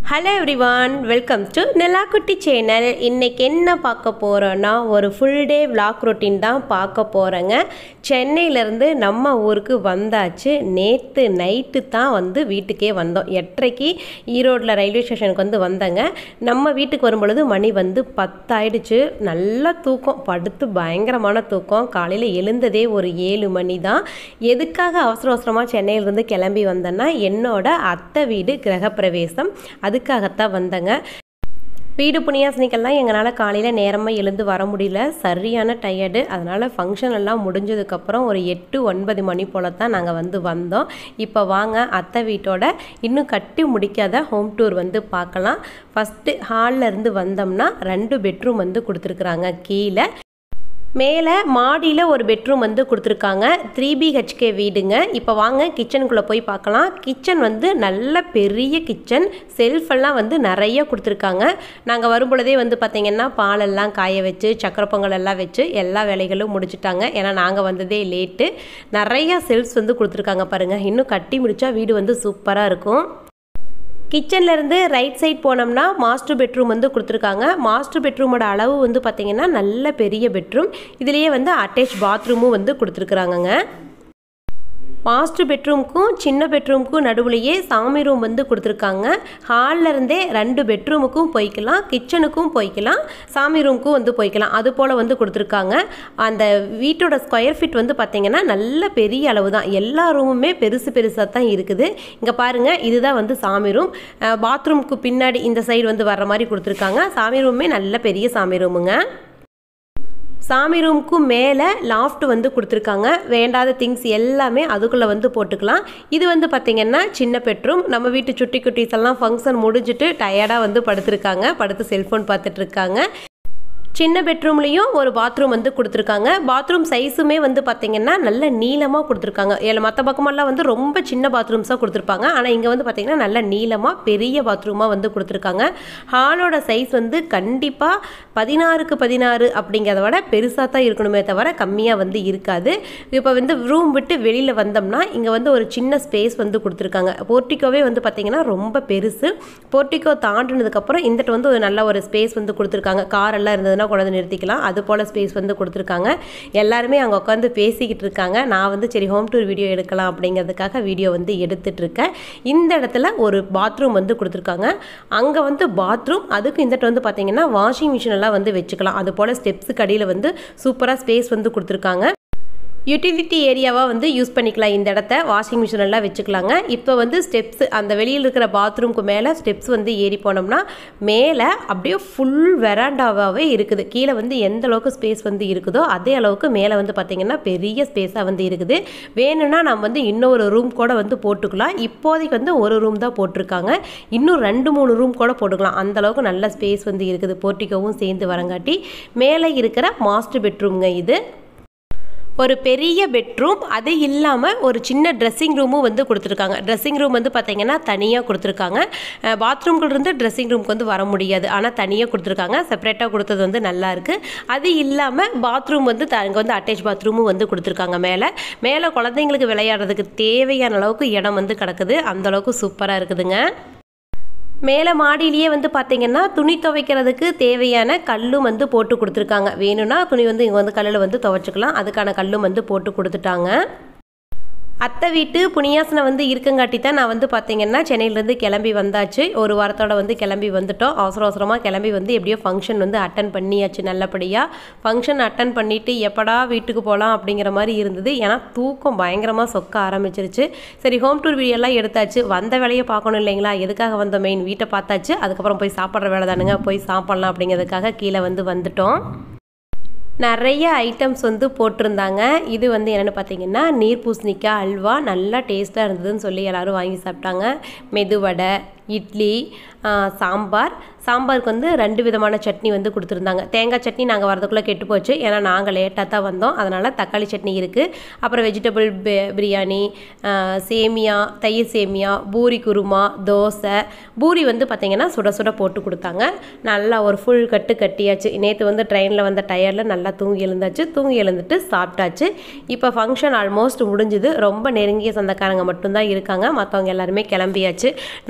hello everyone welcome to Nilakutty channel இன்றைக்கி என்ன பார்க்க போகிறோன்னா ஒரு ஃபுல் டே vlog ரொட்டீன் தான் பார்க்க போகிறேங்க சென்னையிலேருந்து நம்ம ஊருக்கு வந்தாச்சு நேற்று நைட்டு தான் வந்து வீட்டுக்கே வந்தோம் எட்டரைக்கு ஈரோட்டில் ரயில்வே ஸ்டேஷனுக்கு வந்து வந்தேங்க நம்ம வீட்டுக்கு வரும்பொழுது மணி வந்து பத்தாயிடுச்சு நல்ல தூக்கம் படுத்து பயங்கரமான தூக்கம் காலையில் எழுந்ததே ஒரு ஏழு மணி தான் எதுக்காக அவசர அவசரமாக சென்னையிலேருந்து கிளம்பி வந்தேன்னா என்னோட அத்தை வீடு கிரகப்பிரவேசம் அதுக்காகத்தான் வந்தேங்க வீடு புண்ணியாசனிக்கெல்லாம் எங்களால் காலையில் நேரமாக எழுந்து வர முடியல சரியான டயர்டு அதனால் ஃபங்க்ஷன் எல்லாம் முடிஞ்சதுக்கப்புறம் ஒரு எட்டு ஒன்பது மணி போல தான் நாங்கள் வந்து வந்தோம் இப்போ வாங்க அத்தை வீட்டோட இன்னும் கட்டி முடிக்காத ஹோம் டூர் வந்து பார்க்கலாம் ஃபஸ்ட்டு ஹாலில் இருந்து வந்தோம்னா ரெண்டு பெட்ரூம் வந்து கொடுத்துருக்குறாங்க கீழே மேலே மாடியில் ஒரு பெட்ரூம் வந்து கொடுத்துருக்காங்க த்ரீ பிஹெச்கே வீடுங்க இப்போ வாங்க கிச்சனுக்குள்ளே போய் பார்க்கலாம் கிச்சன் வந்து நல்ல பெரிய கிச்சன் செல்ஃபெல்லாம் வந்து நிறைய கொடுத்துருக்காங்க நாங்கள் வரும்பொழுதே வந்து பார்த்திங்கன்னா பாலெல்லாம் காய வச்சு சக்கரை பொங்கல் எல்லாம் வச்சு எல்லா வேலைகளும் முடிச்சுட்டாங்க ஏன்னா நாங்கள் வந்ததே லேட்டு நிறையா செல்ஃப்ஸ் வந்து கொடுத்துருக்காங்க பாருங்கள் இன்னும் கட்டி முடித்தா வீடு வந்து சூப்பராக இருக்கும் கிச்சன்ல இருந்து ரைட் சைட் போனோம்னா மாஸ்டர் பெட்ரூம் வந்து கொடுத்துருக்காங்க மாஸ்டர் பெட்ரூமோட அளவு வந்து பார்த்தீங்கன்னா நல்ல பெரிய பெட்ரூம் இதுலேயே வந்து அட்டாச் பாத்ரூமும் வந்து கொடுத்துருக்குறாங்கங்க மாஸ்டர் பெட்ரூமுக்கும் சின்ன பெட்ரூமுக்கும் நடுவுலையே சாமி ரூம் வந்து கொடுத்துருக்காங்க ஹாலில் இருந்தே ரெண்டு பெட்ரூமுக்கும் போய்க்கலாம் கிச்சனுக்கும் போய்க்கலாம் சாமி ரூமுக்கும் வந்து போய்க்கலாம் அது போல் வந்து கொடுத்துருக்காங்க அந்த வீட்டோட ஸ்கொயர் ஃபீட் வந்து பார்த்திங்கன்னா நல்ல பெரிய அளவு தான் எல்லா ரூமுமே பெருசு பெருசாக தான் இருக்குது இங்கே பாருங்கள் இதுதான் வந்து சாமி ரூம் பாத்ரூமுக்கு பின்னாடி இந்த சைடு வந்து வர்ற மாதிரி கொடுத்துருக்காங்க சாமி ரூமே நல்ல பெரிய சாமி ரூமுங்க சாமி ரூமுக்கும் மேலே லாஃப்ட் வந்து கொடுத்துருக்காங்க வேண்டாத திங்ஸ் எல்லாமே அதுக்குள்ளே வந்து போட்டுக்கலாம் இது வந்து பார்த்திங்கன்னா சின்ன பெட்ரூம் நம்ம வீட்டு சுட்டி குட்டீஸ் எல்லாம் ஃபங்க்ஷன் முடிஞ்சுட்டு டயர்டாக வந்து படுத்திருக்காங்க படுத்து செல்ஃபோன் பார்த்துட்டு இருக்காங்க சின்ன பெட்ரூம்லேயும் ஒரு பாத்ரூம் வந்து கொடுத்துருக்காங்க பாத்ரூம் சைஸுமே வந்து பார்த்திங்கன்னா நல்ல நீளமாக கொடுத்துருக்காங்க ஏழை மற்ற பக்கமெல்லாம் வந்து ரொம்ப சின்ன பாத்ரூம்ஸாக கொடுத்துருப்பாங்க ஆனால் இங்கே வந்து பார்த்திங்கன்னா நல்ல நீளமாக பெரிய பாத்ரூமாக வந்து கொடுத்துருக்காங்க ஹாலோட சைஸ் வந்து கண்டிப்பாக பதினாறுக்கு பதினாறு அப்படிங்கிறத விட பெருசாக தான் இருக்கணுமே தவிர கம்மியாக வந்து இருக்காது இப்போ வந்து ரூம் விட்டு வெளியில் வந்தோம்னா இங்கே வந்து ஒரு சின்ன ஸ்பேஸ் வந்து கொடுத்துருக்காங்க போர்ட்டிக்கோவே வந்து பார்த்திங்கன்னா ரொம்ப பெருசு போர்ட்டிக்கோ தாண்டினதுக்கப்புறம் இந்தட்டு வந்து ஒரு நல்ல ஒரு ஸ்பேஸ் வந்து கொடுத்துருக்காங்க கார் எல்லாம் இருந்ததுன்னா கொண்டாந்து நிறுத்திக்கலாம் அது போல் ஸ்பேஸ் வந்து கொடுத்துருக்காங்க எல்லாருமே அங்கே உட்காந்து பேசிக்கிட்டு இருக்காங்க நான் வந்து சரி ஹோம் டூர் வீடியோ எடுக்கலாம் அப்படிங்கிறதுக்காக வீடியோ வந்து எடுத்துட்டு இருக்கேன் இந்த இடத்துல ஒரு பாத்ரூம் வந்து கொடுத்துருக்காங்க அங்கே வந்து பாத்ரூம் அதுக்கு இந்த வந்து பார்த்தீங்கன்னா வாஷிங் மிஷின் எல்லாம் வந்து வச்சுக்கலாம் அது போல் ஸ்டெப்ஸுக்கு அடியில் வந்து சூப்பராக ஸ்பேஸ் வந்து கொடுத்துருக்காங்க யூட்டிலிட்டி ஏரியாவாக வந்து யூஸ் பண்ணிக்கலாம் இந்த இடத்த வாஷிங் மிஷின் எல்லாம் வச்சுக்கலாங்க இப்போ வந்து ஸ்டெப்ஸ் அந்த வெளியில் இருக்கிற பாத்ரூம்க்கு மேலே ஸ்டெப்ஸ் வந்து ஏறி போனோம்னா மேலே அப்படியே ஃபுல் வெராண்டாவாகவே இருக்குது கீழே வந்து எந்த அளவுக்கு ஸ்பேஸ் வந்து இருக்குதோ அதே அளவுக்கு மேலே வந்து பார்த்திங்கன்னா பெரிய ஸ்பேஸாக வந்து இருக்குது வேணும்னா நம்ம வந்து இன்னொரு ரூம் கூட வந்து போட்டுக்கலாம் இப்போதைக்கு வந்து ஒரு ரூம் தான் போட்டிருக்காங்க இன்னும் ரெண்டு மூணு ரூம் கூட போட்டுக்கலாம் அந்த அளவுக்கு நல்ல ஸ்பேஸ் வந்து இருக்குது போர்ட்டிக்கவும் சேர்ந்து வரங்காட்டி மேலே இருக்கிற மாஸ்டர் பெட்ரூம்ங்க இது ஒரு பெரிய பெட்ரூம் அது இல்லாமல் ஒரு சின்ன ட்ரெஸ்ஸிங் ரூமும் வந்து கொடுத்துருக்காங்க ட்ரெஸ்ஸிங் ரூம் வந்து பார்த்தீங்கன்னா தனியாக கொடுத்துருக்காங்க பாத்ரூம்குள்ளேருந்து ட்ரெஸ்ஸிங் ரூமுக்கு வந்து வர முடியாது ஆனால் தனியாக கொடுத்துருக்காங்க செப்பரேட்டாக கொடுத்தது வந்து நல்லா இருக்குது அது இல்லாமல் பாத்ரூம் வந்து அங்கே வந்து அட்டாச் பாத்ரூமும் வந்து கொடுத்துருக்காங்க மேலே மேலே குழந்தைங்களுக்கு விளையாடுறதுக்கு தேவையான அளவுக்கு இடம் வந்து கிடக்குது அந்தளவுக்கு சூப்பராக இருக்குதுங்க மேலே மாடியிலேயே வந்து பார்த்தீங்கன்னா துணி துவைக்கிறதுக்கு தேவையான கல்லும் வந்து போட்டு கொடுத்துருக்காங்க வேணும்னா துணி வந்து இங்கே வந்து கல்லில் வந்து துவைச்சிக்கலாம் அதுக்கான கல்லும் வந்து போட்டு கொடுத்துட்டாங்க அத்தை வீட்டு புனியாசனை வந்து இருக்கங்காட்டி தான் நான் வந்து பார்த்தீங்கன்னா சென்னையிலேருந்து கிளம்பி வந்தாச்சு ஒரு வாரத்தோட வந்து கிளம்பி வந்துட்டோம் அவசர அவசரமாக கிளம்பி வந்து எப்படியோ ஃபங்க்ஷன் வந்து அட்டன் பண்ணியாச்சு நல்லபடியாக ஃபங்க்ஷன் அட்டன் பண்ணிவிட்டு எப்படா வீட்டுக்கு போகலாம் அப்படிங்கிற மாதிரி இருந்தது ஏன்னா தூக்கம் பயங்கரமாக சொக்க ஆரம்பிச்சிருச்சு சரி ஹோம் டூர் வீடியோலாம் எடுத்தாச்சு வந்த வேலையை பார்க்கணும் இல்லைங்களா எதுக்காக வந்த மெயின் வீட்டை பார்த்தாச்சு அதுக்கப்புறம் போய் சாப்பிட்ற வேலை தானுங்க போய் சாப்பிட்லாம் அப்படிங்கிறதுக்காக கீழே வந்து வந்துட்டோம் நிறைய ஐட்டம்ஸ் வந்து போட்டிருந்தாங்க இது வந்து என்னென்னு பார்த்தீங்கன்னா நீர் பூசணிக்காய் அல்வா நல்லா டேஸ்ட்டாக இருந்ததுன்னு சொல்லி எல்லோரும் வாங்கி சாப்பிட்டாங்க மெதுவடை இட்லி சாம்பார் சாம்பாருக்கு வந்து ரெண்டு விதமான சட்னி வந்து கொடுத்துருந்தாங்க தேங்காய் சட்னி நாங்கள் வரதுக்குள்ளே கெட்டு போச்சு ஏன்னா நாங்கள் லேட்டாக தான் வந்தோம் அதனால் தக்காளி சட்னி இருக்குது அப்புறம் வெஜிடபிள் பிரியாணி சேமியா தயிர் சேமியா பூரி குருமா தோசை பூரி வந்து பார்த்திங்கன்னா சுட சுட போட்டு கொடுத்தாங்க நல்லா ஒரு ஃபுல் கட்டு கட்டியாச்சு நேற்று வந்து ட்ரெயினில் வந்த டயரில் நல்லா தூங்கி எழுந்தாச்சு தூங்கி எழுந்துட்டு சாப்பிட்டாச்சு இப்போ ஃபங்க்ஷன் ஆல்மோஸ்ட் முடிஞ்சுது ரொம்ப நெருங்கிய சொந்தக்காரங்க மட்டும்தான் இருக்காங்க மற்றவங்க எல்லாருமே கிளம்பியாச்சு நாங்களும்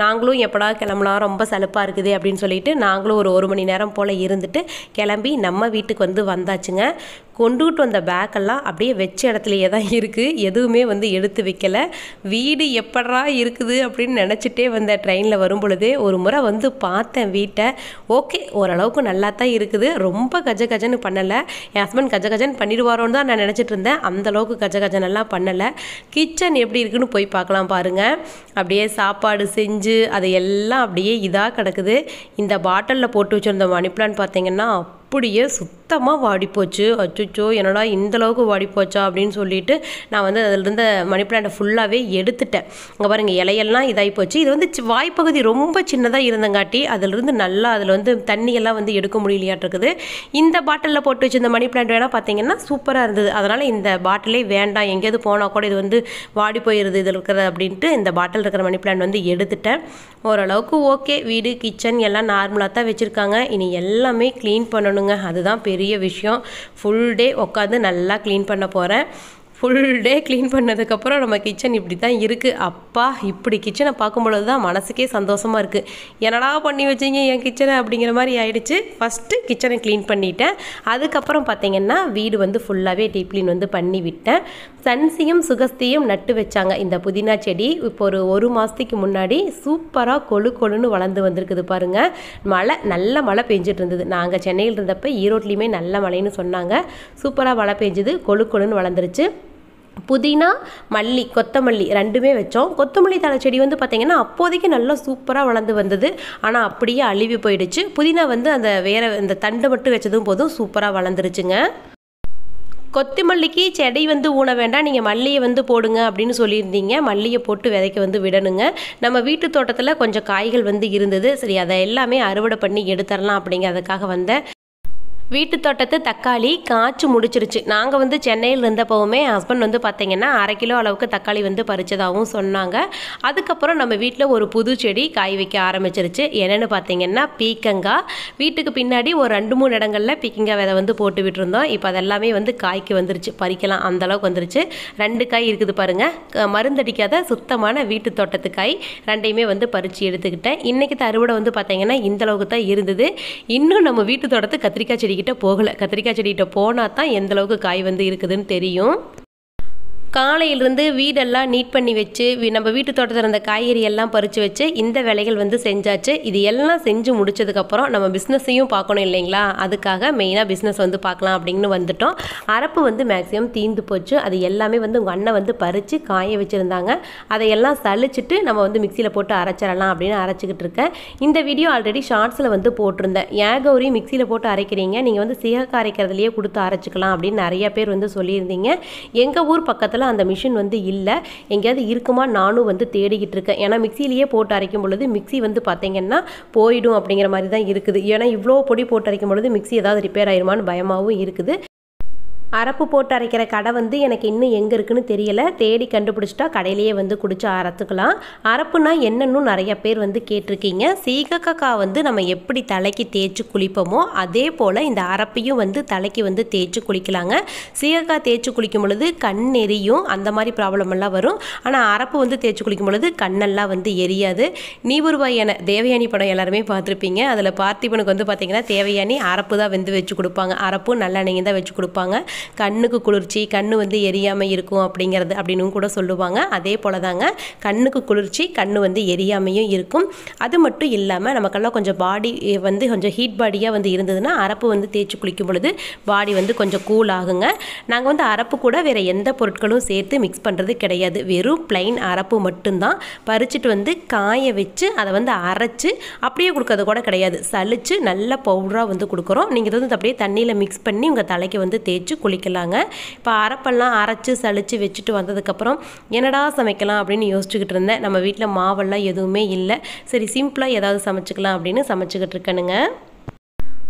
எப்படா கிளம்பலாம் ரொம்ப சலுப்பாக இருக்குது அப்படின்னு சொல்லிட்டு நாங்களும் ஒரு ஒரு மணி நேரம் போல் இருந்துட்டு கிளம்பி நம்ம வீட்டுக்கு வந்து வந்தாச்சுங்க கொண்டுகிட்டு வந்த பேக்கெல்லாம் அப்படியே வச்ச இடத்துலையே தான் இருக்குது எதுவுமே வந்து எடுத்து வைக்கல வீடு எப்படா இருக்குது அப்படின்னு நினச்சிட்டே வந்த ட்ரெயினில் வரும் பொழுதே ஒரு முறை வந்து பார்த்தேன் வீட்டை ஓகே ஓரளவுக்கு நல்லா தான் இருக்குது ரொம்ப கஜ கஜன்னு பண்ணலை என் ஹஸ்பண்ட் கஜ கஜன் பண்ணிடுவாரோன்னு தான் நான் நினச்சிட்டு இருந்தேன் அந்தளவுக்கு கஜ கஜனெல்லாம் பண்ணலை கிச்சன் எப்படி இருக்குன்னு போய் பார்க்கலாம் பாருங்கள் அப்படியே சாப்பாடு செஞ்சு அது எல்லாம் அப்படியே இதாக கிடக்குது இந்த பாட்டிலில் போட்டு வச்சுருந்த மணி பிளான் பார்த்தீங்கன்னா அப்படியே சுத்தமாக வாடிப்போச்சு அச்சுச்சோ என்னடா இந்த அளவுக்கு வாடிப்போச்சா அப்படின்னு சொல்லிட்டு நான் வந்து அதில் இருந்த மணி பிளான்ட்டை ஃபுல்லாகவே எடுத்துட்டேன் இங்கே பாருங்கள் இலையெல்லாம் இதாகி போச்சு இது வந்து சி- வாய்ப்பகுதி ரொம்ப சின்னதாக இருந்தங்காட்டி அதிலிருந்து நல்லா அதில் வந்து தண்ணியெல்லாம் வந்து எடுக்க முடியலையாட்டிருக்குது இந்த பாட்டிலில் போட்டு வச்சிருந்த மணி பிளான்ட் வேணால் பார்த்தீங்கன்னா சூப்பராக இருந்தது அதனால் இந்த பாட்டிலே வேண்டாம் எங்கேயாவது போனால் கூட இது வந்து வாடி போயிடுது இதில் இருக்கிறது அப்படின்ட்டு இந்த பாட்டில் இருக்கிற மணி பிளான்ட் வந்து எடுத்துட்டேன் ஓரளவுக்கு ஓகே வீடு கிச்சன் எல்லாம் நார்மலாக தான் வச்சுருக்காங்க இனி எல்லாமே க்ளீன் பண்ணணுங்க அதுதான் பெரிய விஷயம் ஃபுல் டே உட்காந்து நல்லா க்ளீன் பண்ண போகிறேன் ஃபுல் டே க்ளீன் பண்ணதுக்கப்புறம் நம்ம கிச்சன் இப்படி தான் இருக்குது அப்பா இப்படி கிச்சனை பார்க்கும் பொழுது தான் மனசுக்கே சந்தோஷமாக இருக்குது என்னடா பண்ணி வச்சீங்க என் கிச்சனை அப்படிங்கிற மாதிரி ஆயிடுச்சு ஃபஸ்ட்டு கிச்சனை க்ளீன் பண்ணிட்டேன் அதுக்கப்புறம் பார்த்தீங்கன்னா வீடு வந்து ஃபுல்லாகவே டீப் க்ளீன் வந்து பண்ணி விட்டேன் சன்சியும் சுகஸ்தியும் நட்டு வச்சாங்க இந்த புதினா செடி இப்போ ஒரு ஒரு மாதத்துக்கு முன்னாடி சூப்பராக கொழு கொழுன்னு வளர்ந்து வந்திருக்குது பாருங்க மழை நல்ல மழை பெஞ்சிட்டு இருந்தது நாங்கள் சென்னையில் இருந்தப்ப ஈரோட்லேயுமே நல்ல மழைன்னு சொன்னாங்க சூப்பராக மழை பெஞ்சுது கொழு கொழுன்னு வளர்ந்துருச்சு புதினா மல்லி கொத்தமல்லி ரெண்டுமே வச்சோம் கொத்தமல்லி தழை செடி வந்து பார்த்திங்கன்னா அப்போதைக்கு நல்லா சூப்பராக வளர்ந்து வந்தது ஆனால் அப்படியே அழுவி போயிடுச்சு புதினா வந்து அந்த வேற இந்த தண்டு மட்டும் வச்சதும் போதும் சூப்பராக வளர்ந்துருச்சுங்க கொத்தமல்லிக்கு செடி வந்து ஊன வேண்டாம் நீங்கள் மல்லியை வந்து போடுங்க அப்படின்னு சொல்லியிருந்தீங்க மல்லியை போட்டு விதைக்க வந்து விடணுங்க நம்ம வீட்டு தோட்டத்தில் கொஞ்சம் காய்கள் வந்து இருந்தது சரி அதை எல்லாமே அறுவடை பண்ணி எடுத்துடலாம் அப்படிங்கிறதுக்காக வந்தேன் வீட்டு தோட்டத்து தக்காளி காய்ச்சி முடிச்சிருச்சு நாங்கள் வந்து சென்னையில் இருந்தப்பவுமே ஹஸ்பண்ட் வந்து பார்த்தீங்கன்னா அரை கிலோ அளவுக்கு தக்காளி வந்து பறிச்சதாகவும் சொன்னாங்க அதுக்கப்புறம் நம்ம வீட்டில் ஒரு புது செடி காய் வைக்க ஆரம்பிச்சிருச்சு என்னென்னு பார்த்தீங்கன்னா பீக்கங்காய் வீட்டுக்கு பின்னாடி ஒரு ரெண்டு மூணு இடங்கள்ல பீக்கங்காய் விதை வந்து போட்டு விட்டுருந்தோம் இப்போ அதெல்லாமே வந்து காய்க்கு வந்துருச்சு பறிக்கலாம் அந்த அளவுக்கு வந்துருச்சு ரெண்டு காய் இருக்குது பாருங்க க- மருந்தடிக்காத சுத்தமான வீட்டு தோட்டத்து காய் ரெண்டையுமே வந்து பறித்து எடுத்துக்கிட்டேன் இன்னைக்கு அறுவடை வந்து பார்த்தீங்கன்னா இந்த அளவுக்கு தான் இருந்தது இன்னும் நம்ம வீட்டு தோட்டத்து கத்திரிக்காய் செடிக்கிட்ட போகலை கத்திரிக்காய் செடிக்கிட்ட போனால் தான் எந்த அளவுக்கு காய் வந்து இருக்குதுன்னு தெரியும் காலையிலிருந்து வீடெல்லாம் நீட் பண்ணி வச்சு வி- நம்ம வீட்டு தோட்டத்தில் இருந்த காய்கறி எல்லாம் பறித்து வச்சு இந்த வேலைகள் வந்து செஞ்சாச்சு இது எல்லாம் செஞ்சு முடிச்சதுக்கப்புறம் நம்ம பிஸ்னஸையும் பார்க்கணும் இல்லைங்களா அதுக்காக மெயினாக பிஸ்னஸ் வந்து பார்க்கலாம் அப்படின்னு வந்துட்டோம் அரப்பு வந்து மேக்ஸிமம் தீந்து போச்சு அது எல்லாமே வந்து உங்கள் அண்ணன் வந்து பறித்து காய வச்சுருந்தாங்க அதையெல்லாம் சலிச்சிட்டு நம்ம வந்து மிக்சியில் போட்டு அரைச்சிடலாம் அப்படின்னு அரைச்சிக்கிட்டு இருக்கேன் இந்த வீடியோ ஆல்ரெடி ஷார்ட்ஸில் வந்து போட்டிருந்தேன் ஏன் கௌரி மிக்சியில் போட்டு அரைக்கிறீங்க நீங்கள் வந்து சீகக்காய் அரைக்கிறதுலையே கொடுத்து அரைச்சிக்கலாம் அப்படின்னு நிறைய பேர் வந்து சொல்லியிருந்தீங்க எங்கள் ஊர் பக்கத்தில் அந்த மிஷின் வந்து இல்லை எங்கேயாவது இருக்குமா நானும் வந்து தேடிக்கிட்டு இருக்கேன் ஏன்னா மிக்சியிலேயே போட்டு அரைக்கும் பொழுது மிக்ஸி வந்து பார்த்தீங்கன்னா போயிடும் அப்படிங்கிற மாதிரி தான் இருக்குது ஏன்னா இவ்வளோ பொடி போட்டு அரைக்கும் பொழுது மிக்ஸி ஏதாவது ரிப்பேர் ஆயிருமான்னு பயமாகவும் இருக்குது அரப்பு போட்டு அரைக்கிற கடை வந்து எனக்கு இன்னும் எங்கே இருக்குன்னு தெரியல தேடி கண்டுபிடிச்சிட்டா கடையிலேயே வந்து குடிச்சு அரைத்துக்கலாம் அரப்புனா என்னன்னு நிறைய பேர் வந்து கேட்டிருக்கீங்க சீகக்காய் வந்து நம்ம எப்படி தலைக்கு தேய்ச்சி குளிப்போமோ அதே போல் இந்த அரப்பையும் வந்து தலைக்கு வந்து தேய்ச்சி குளிக்கலாங்க சீகக்காய் தேய்ச்சி குளிக்கும் பொழுது கண் எரியும் அந்த மாதிரி ப்ராப்ளம் எல்லாம் வரும் ஆனால் அரப்பு வந்து தேய்ச்சி குளிக்கும் பொழுது கண்ணெல்லாம் வந்து எரியாது நீ ஒருவாய் என தேவயானி படம் எல்லாருமே பார்த்துருப்பீங்க அதில் பார்த்திபனுக்கு வந்து பார்த்தீங்கன்னா தேவயானி அரப்பு தான் வந்து வச்சு கொடுப்பாங்க அரப்பும் நல்லெண்ணெயும் தான் வச்சு கொடுப்பாங்க கண்ணுக்கு குளிர்ச்சி கண்ணு வந்து எரியாமல் இருக்கும் அப்படிங்கிறது அப்படின்னு கூட சொல்லுவாங்க அதே போல தாங்க கண்ணுக்கு குளிர்ச்சி கண்ணு வந்து எரியாமையும் இருக்கும் அது மட்டும் இல்லாமல் நமக்கெல்லாம் கொஞ்சம் பாடி வந்து கொஞ்சம் ஹீட் பாடியாக வந்து இருந்ததுன்னா அரப்பு வந்து தேய்ச்சி குளிக்கும் பொழுது பாடி வந்து கொஞ்சம் கூல் ஆகுங்க நாங்கள் வந்து அரப்பு கூட வேறு எந்த பொருட்களும் சேர்த்து மிக்ஸ் பண்ணுறது கிடையாது வெறும் plain அரப்பு மட்டும்தான் பறிச்சுட்டு வந்து காய வச்சு அதை வந்து அரைச்சு அப்படியே கொடுக்கறது கூட கிடையாது சலிச்சு நல்ல பவுடராக வந்து கொடுக்குறோம் நீங்கள் இது வந்து அப்படியே தண்ணியில் மிக்ஸ் பண்ணி உங்கள் தலைக்கு வந்து தேய்ச்சி குளிக்கலாங்க இப்போ அரப்பெல்லாம் அரைச்சு சலிச்சு வச்சுட்டு வந்ததுக்கப்புறம் என்னடா சமைக்கலாம் அப்படின்னு யோசிச்சுக்கிட்டு இருந்தேன் நம்ம வீட்டில் மாவெல்லாம் எதுவுமே இல்லை சரி சிம்பிளாக ஏதாவது சமைச்சுக்கலாம் அப்படின்னு சமைச்சுக்கிட்டு இருக்கேனுங்க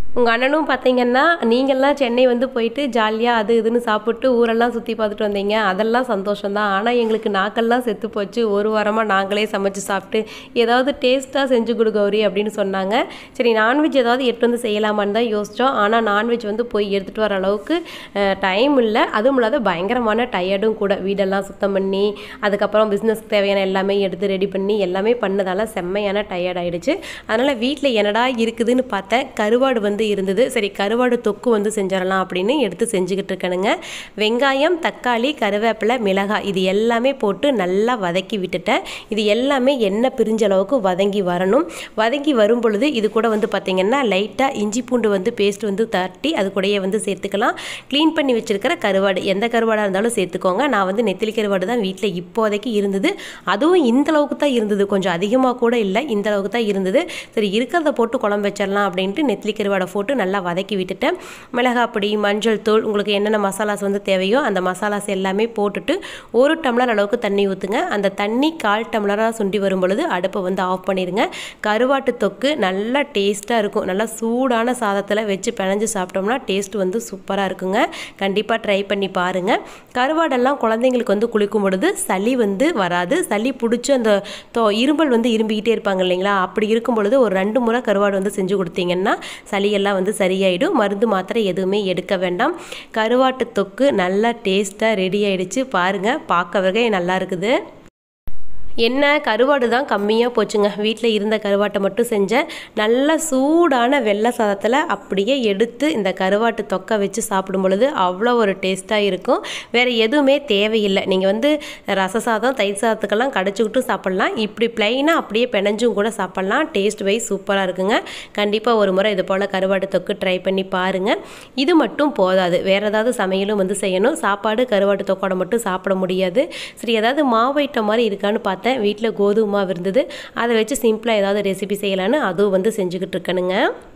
உங்கள் அண்ணனும் பார்த்தீங்கன்னா நீங்கள்லாம் சென்னை வந்து போயிட்டு ஜாலியாக அது இதுன்னு சாப்பிட்டு ஊரெல்லாம் சுற்றி பார்த்துட்டு வந்தீங்க அதெல்லாம் சந்தோஷம்தான் ஆனால் எங்களுக்கு நாக்கெல்லாம் செத்து போச்சு ஒரு வாரமாக நாங்களே சமைச்சு சாப்பிட்டு ஏதாவது டேஸ்ட்டாக செஞ்சு கொடு கௌரி அப்படின்னு சொன்னாங்க சரி நான்வெஜ் ஏதாவது எடுத்து வந்து செய்யலாமான்னு தான் யோசித்தோம் ஆனால் நான்வெஜ் வந்து போய் எடுத்துகிட்டு வர அளவுக்கு டைம் இல்லை அதுவும் இல்லாத பயங்கரமான டயர்டும் கூட வீடெல்லாம் சுத்தம் பண்ணி அதுக்கப்புறம் பிஸ்னஸ்க்கு தேவையான எல்லாமே எடுத்து ரெடி பண்ணி எல்லாமே பண்ணதால செம்மையான டயர்ட் ஆயிடுச்சு அதனால் வீட்டில் என்னடா இருக்குதுன்னு பார்த்தேன் கருவாடு வந்து இருந்தது சரி கருவாடு தொக்கு வந்து செஞ்சிடலாம் அப்படின்னு எடுத்து செஞ்சுக்கிட்டு இருக்கணுங்க வெங்காயம் தக்காளி கருவேப்பிலை மிளகாய் இது எல்லாமே போட்டு நல்லா வதக்கி விட்டுட்டேன் இது எல்லாமே எண்ணெய் பிரிஞ்ச அளவுக்கு வதங்கி வரணும் வதங்கி வரும் பொழுது இது கூட வந்து பார்த்திங்கன்னா லைட்டாக இஞ்சி பூண்டு வந்து பேஸ்ட் வந்து தட்டி அது கூடயே வந்து சேர்த்துக்கலாம் க்ளீன் பண்ணி வச்சுருக்கிற கருவாடு எந்த கருவாடாக இருந்தாலும் சேர்த்துக்கோங்க நான் வந்து நெத்திலி கருவாடு தான் வீட்டில் இப்போதைக்கு இருந்தது அதுவும் இந்த அளவுக்கு தான் இருந்தது கொஞ்சம் அதிகமாக கூட இல்லை இந்த அளவுக்கு தான் இருந்தது சரி இருக்கிறத போட்டு குழம்பு வச்சிடலாம் அப்படின்ட்டு நெத்திலி கருவாடை போட்டு நல்லா வதக்கி விட்டுட்டேன் மிளகாய் பொடி மஞ்சள் தூள் உங்களுக்கு என்னென்ன மசாலாஸ் வந்து தேவையோ அந்த மசாலாஸ் எல்லாமே போட்டுட்டு ஒரு டம்ளர் அளவுக்கு தண்ணி ஊற்றுங்க அந்த தண்ணி கால் டம்ளராக சுண்டி வரும் பொழுது அடுப்பை வந்து ஆஃப் பண்ணிடுங்க கருவாட்டு தொக்கு நல்லா டேஸ்ட்டாக இருக்கும் நல்லா சூடான சாதத்தில் வச்சு பிணைஞ்சு சாப்பிட்டோம்னா டேஸ்ட் வந்து சூப்பராக இருக்குங்க கண்டிப்பாக ட்ரை பண்ணி பாருங்கள் கருவாடெல்லாம் குழந்தைங்களுக்கு வந்து குளிக்கும் பொழுது சளி வந்து வராது சளி பிடிச்சி அந்த தோ இரும்பல் வந்து இரும்பிக்கிட்டே இருப்பாங்க இல்லைங்களா அப்படி இருக்கும் பொழுது ஒரு ரெண்டு முறை கருவாடு வந்து செஞ்சு கொடுத்தீங்கன்னா சளியெல்லாம் வந்து சரியாயிடும் மருந்து மாத்திரை எதுவுமே எடுக்க வேண்டாம் கருவாட்டு தொக்கு நல்லா டேஸ்ட்டாக ரெடி ஆயிடுச்சு பாருங்கள் பார்க்கவே நல்லா இருக்குது என்ன கருவாடு தான் கம்மியாக போச்சுங்க வீட்டில் இருந்த கருவாட்டை மட்டும் செஞ்சேன் நல்ல சூடான வெள்ளை சாதத்தில் அப்படியே எடுத்து இந்த கருவாட்டு தொக்கை வச்சு சாப்பிடும் பொழுது அவ்வளோ ஒரு டேஸ்ட்டாக இருக்கும் வேறு எதுவுமே தேவையில்லை நீங்கள் வந்து ரச சாதம் தயிர் சாதத்துக்கெல்லாம் கடிச்சுக்கிட்டும் சாப்பிட்லாம் இப்படி ப்ளைனாக அப்படியே பிணைஞ்சும் கூட சாப்பிட்லாம் டேஸ்ட் வைஸ் சூப்பராக இருக்குங்க கண்டிப்பாக ஒரு முறை இது போல் கருவாட்டு தொக்கு ட்ரை பண்ணி பாருங்கள் இது மட்டும் போதாது வேறு ஏதாவது சமையலும் வந்து செய்யணும் சாப்பாடு கருவாட்டு தொக்கோட மட்டும் சாப்பிட முடியாது சரி ஏதாவது மாவு ஐட்டம் மாதிரி இருக்கான்னு பார்த்தேன் வீட்டில் கோதுமை மாவு இருந்தது அதை வச்சு சிம்பிளாக ஏதாவது ரெசிபி செய்யலான்னு அதுவும் வந்து செஞ்சுக்கிட்டு இருக்கணுங்க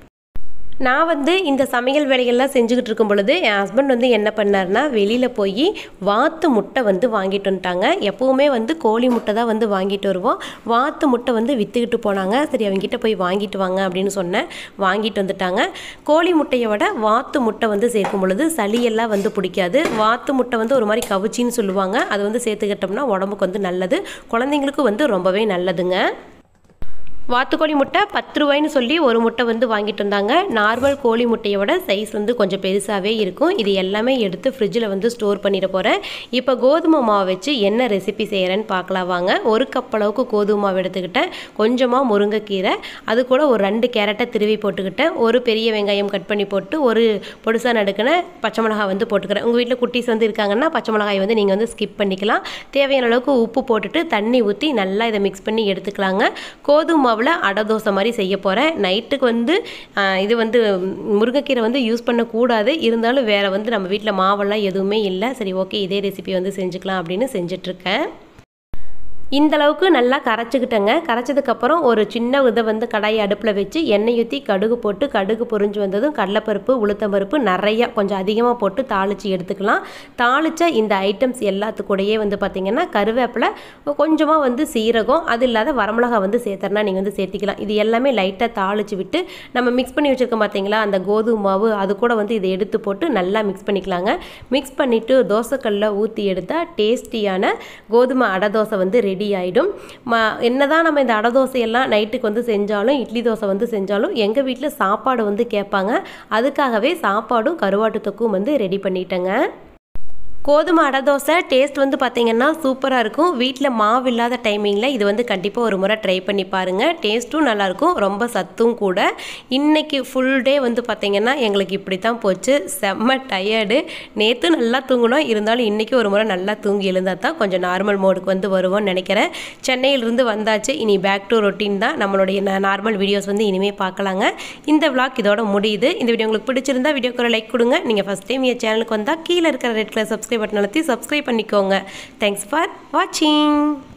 நான் வந்து இந்த சமையல் வேலைகள்லாம் செஞ்சுக்கிட்டு இருக்கும் பொழுது என் ஹஸ்பண்ட் வந்து என்ன பண்ணார்னா வெளியில் போய் வாத்து முட்டை வந்து வாங்கிட்டு வந்துட்டாங்க எப்போவுமே வந்து கோழி முட்டை தான் வந்து வாங்கிட்டு வருவோம் வாத்து முட்டை வந்து விற்றுக்கிட்டு போனாங்க சரி அவங்ககிட்ட போய் வாங்கிட்டு வாங்க அப்படின்னு சொன்னேன் வாங்கிட்டு வந்துட்டாங்க கோழி முட்டையை விட வாத்து முட்டை வந்து சேர்க்கும் பொழுது சளியெல்லாம் வந்து பிடிக்காது வாத்து முட்டை வந்து ஒரு மாதிரி கவுச்சின்னு சொல்லுவாங்க அது வந்து சேர்த்துக்கிட்டோம்னா உடம்புக்கு வந்து நல்லது குழந்தைங்களுக்கும் வந்து ரொம்பவே நல்லதுங்க வாத்துக்கோழி முட்டை பத்து ரூபாய்னு சொல்லி ஒரு முட்டை வந்து வாங்கிட்டு வந்தாங்க நார்மல் கோழி முட்டையோட சைஸ் வந்து கொஞ்சம் பெருசாகவே இருக்கும் இது எல்லாமே எடுத்து ஃப்ரிட்ஜில் வந்து ஸ்டோர் பண்ணிட போகிறேன் இப்போ கோதுமை மாவு வச்சு என்ன ரெசிபி செய்கிறேன்னு பார்க்கலாம் வாங்க ஒரு கப் அளவுக்கு கோதுமை மாவு எடுத்துக்கிட்டேன் கொஞ்சமாக முருங்கைக்கீரை அது கூட ஒரு ரெண்டு கேரட்டை திருவி போட்டுக்கிட்டேன் ஒரு பெரிய வெங்காயம் கட் பண்ணி போட்டு ஒரு பொடுசாக நடுக்கின பச்சை மிளகாய் வந்து போட்டுக்கிறேன் உங்கள் வீட்டில் குட்டீஸ் வந்து இருக்காங்கன்னா பச்சை மிளகாய் வந்து நீங்கள் வந்து ஸ்கிப் பண்ணிக்கலாம் தேவையான அளவுக்கு உப்பு போட்டுட்டு தண்ணி ஊற்றி நல்லா இதை மிக்ஸ் பண்ணி எடுத்துக்கலாங்க கோதுமை மாவில் அடை தோசை மாதிரி செய்ய போகிறேன் நைட்டுக்கு வந்து ஆஹ், இது வந்து முருங்கைக்கீரை வந்து யூஸ் பண்ணக்கூடாது இருந்தாலும் வேறு வந்து நம்ம வீட்டில் மாவெல்லாம் எதுவுமே இல்லை சரி ஓகே இதே ரெசிபி வந்து செஞ்சுக்கலாம் அப்படின்னு செஞ்சிட்ருக்கேன் இந்த அளவுக்கு நல்லா கரைச்சிக்கிட்டேங்க கரைச்சதுக்கப்புறம் ஒரு சின்ன இதை வந்து கடாயை அடுப்பில் வச்சு எண்ணெய் ஊற்றி கடுகு போட்டு கடுகு பொரிஞ்சு வந்ததும் கடலைப்பருப்பு உளுத்தம்பருப்பு நிறையா கொஞ்சம் அதிகமாக போட்டு தாளித்து எடுத்துக்கலாம் தாளித்த இந்த ஐட்டம்ஸ் எல்லாத்துக்கூடயே வந்து பார்த்திங்கன்னா கருவேப்பிலை கொஞ்சமாக வந்து சீரகம் அது இல்லாத வரமிளகா வந்து சேர்த்தறனா நீங்கள் வந்து சேர்த்திக்கலாம் இது எல்லாமே லைட்டாக தாளித்து விட்டு நம்ம மிக்ஸ் பண்ணி வச்சுருக்கோம் பார்த்தீங்களா அந்த கோதுமை மாவு அது கூட வந்து இதை எடுத்து போட்டு நல்லா மிக்ஸ் பண்ணிக்கலாங்க மிக்ஸ் பண்ணிவிட்டு தோசைக்கல்ல ஊற்றி எடுத்தால் டேஸ்டியான கோதுமை அடை தோசை வந்து ரெடி ஆகிடும் ம என்னதான் நம்ம இந்த அடை தோசையெல்லாம் நைட்டுக்கு வந்து செஞ்சாலும் இட்லி தோசை வந்து செஞ்சாலும் எங்கள் வீட்டில் சாப்பாடு வந்து கேட்பாங்க அதுக்காகவே சாப்பாடும் கருவாட்டு தொக்கும் வந்து ரெடி பண்ணிட்டேங்க கோதுமை அடை தோசை டேஸ்ட் வந்து பார்த்தீங்கன்னா சூப்பராக இருக்கும் வீட்டில் மாவு இல்லாத டைமிங்கில் இது வந்து கண்டிப்பாக ஒரு முறை ட்ரை பண்ணி பாருங்கள் டேஸ்ட்டும் நல்லாயிருக்கும் ரொம்ப சத்தும் கூட இன்றைக்கி ஃபுல் டே வந்து பார்த்திங்கன்னா எங்களுக்கு இப்படி தான் போச்சு செம்ம டயர்டு நேற்று நல்லா தூங்கினோம் இருந்தாலும் இன்றைக்கி ஒரு முறை நல்லா தூங்கி எழுந்தால் தான் கொஞ்சம் நார்மல் மோடுக்கு வந்து வருவோம்னு நினைக்கிறேன் சென்னையிலிருந்து வந்தாச்சு இனி பேக் டு ரொட்டீன் தான் நம்மளுடைய நார்மல் வீடியோஸ் வந்து இனிமேல் பார்க்கலாங்க இந்த vlog இதோட முடியுது இந்த வீடியோ உங்களுக்கு பிடிச்சிருந்தா வீடியோக்கு ஒரு லைக் கொடுங்க நீங்கள் ஃபஸ்ட் டைம் என் சேனலுக்கு வந்தால் கீழே இருக்கிற ரெட் கலர் சப்ஸ்கிரைப் பட்டன் அழுத்தி சப்ஸ்கிரைப் பண்ணிக்கோங்க தேங்க்ஸ் ஃபார் வாட்சிங்